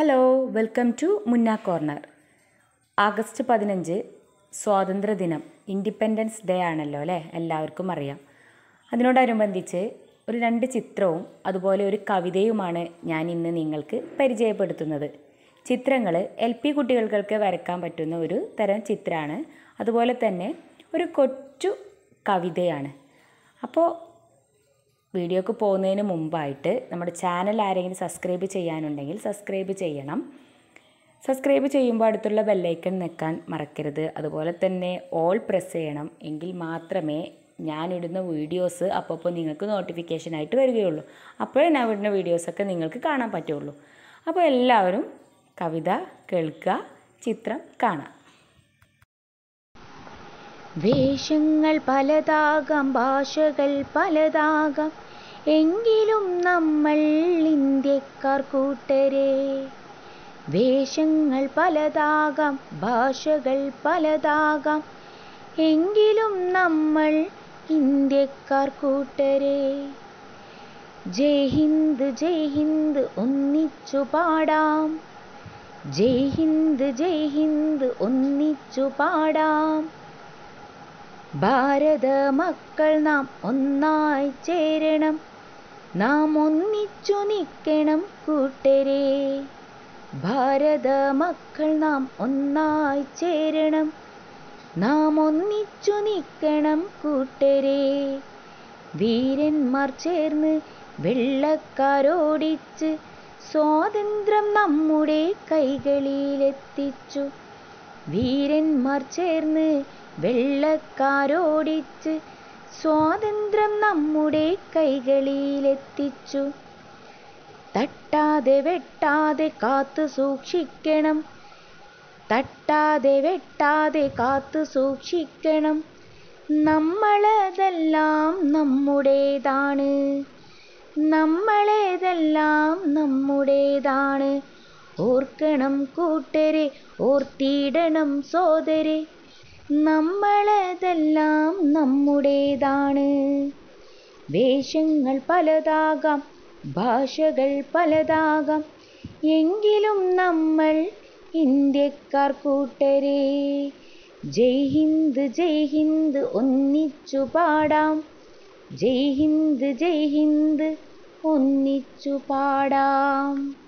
hello welcome to Munna corner August പതിനഞ്ച് സ്വാതന്ത്ര്യദിനം independence day ആണല്ലോ അല്ലേ എല്ലാവർക്കും അറിയാം അതിനോടനുബന്ധിച്ച് ഒരു രണ്ട് ചിത്രവും അതുപോലെ ഒരു കവിതയുമാണ് ഞാൻ ഇന്ന് നിങ്ങൾക്ക് പരിചയപ്പെടുത്തുന്നത് ചിത്രങ്ങൾ എൽ പി കുട്ടികൾക്കൊക്കെ വരയ്ക്കാൻ പറ്റുന്ന ഒരു തരം ചിത്രമാണ് അതുപോലെ തന്നെ ഒരു കൊച്ചു കവിതയാണ് അപ്പോൾ വീഡിയോക്ക് പോകുന്നതിന് മുമ്പായിട്ട് നമ്മുടെ ചാനൽ ആരെങ്കിലും സബ്സ്ക്രൈബ് ചെയ്യാനുണ്ടെങ്കിൽ സബ്സ്ക്രൈബ് ചെയ്യണം സബ്സ്ക്രൈബ് ചെയ്യുമ്പോൾ അടുത്തുള്ള ബെല്ലൈക്കൺ നിൽക്കാൻ മറക്കരുത് അതുപോലെ തന്നെ ഓൾ പ്രസ് ചെയ്യണം എങ്കിൽ മാത്രമേ ഞാനിടുന്ന വീഡിയോസ് അപ്പോൾ നിങ്ങൾക്ക് നോട്ടിഫിക്കേഷനായിട്ട് വരികയുള്ളൂ അപ്പോഴേ ഞാൻ വിടുന്ന വീഡിയോസൊക്കെ നിങ്ങൾക്ക് കാണാൻ പറ്റുള്ളൂ അപ്പോൾ എല്ലാവരും കവിത കേൾക്കുക ചിത്രം കാണാം വേഷങ്ങൾ പലതാകാം ഭാഷകൾ പലതാകാം എങ്കിലും നമ്മൾ ഇന്ത്യക്കാർ കൂട്ടരെ വേഷങ്ങൾ പലതാകാം ഭാഷകൾ പലതാകാം എങ്കിലും നമ്മൾ ഇന്ത്യക്കാർ കൂട്ടരെ ജയ് ഹിന്ദ് ജയ് ഹിന്ദ് ഒന്നിച്ചു പാടാം ജയ് ഹിന്ദ് ജയ് ഹിന്ദ് ഒന്നിച്ചു പാടാം ഭാരത മക്കൾ നാം ഒന്നായി ചേരണം നാം ഒന്നിച്ചു നിൽക്കണം കൂട്ടരെ ഭാരത മക്കൾ നാം ഒന്നായി ചേരണം നാം ഒന്നിച്ചു നിൽക്കണം കൂട്ടരെ വീരന്മാർ ചേർന്ന് വെള്ളക്കാരോടിച്ച് സ്വാതന്ത്ര്യം നമ്മുടെ കൈകളിലെത്തിച്ചു വീരന്മാർ ചേർന്ന് വെള്ളക്കാരോടിച്ച് സ്വാതന്ത്ര്യം നമ്മുടെ കൈകളിലെത്തിച്ചു തട്ടാതെ വെട്ടാതെ കാത്തു സൂക്ഷിക്കണം തട്ടാതെ വെട്ടാതെ കാത്തു സൂക്ഷിക്കണം നമ്മളതെല്ലാം നമ്മുടേതാണ് നമ്മളേതെല്ലാം നമ്മുടേതാണ് ഓർക്കണം കൂട്ടരെ ഓർത്തിടണം സോദരെ നമ്മളതെല്ലാം നമ്മുടേതാണ് വേഷങ്ങൾ പലതാകാം ഭാഷകൾ പലതാകാം എങ്കിലും നമ്മൾ ഇന്ത്യക്കാർ കൂട്ടരെ ജയ് ഹിന്ദ് ജയ് ഹിന്ദ് ഒന്നിച്ചു പാടാം ജയ് ഹിന്ദ് ജയ് ഹിന്ദ് ഒന്നിച്ചു പാടാം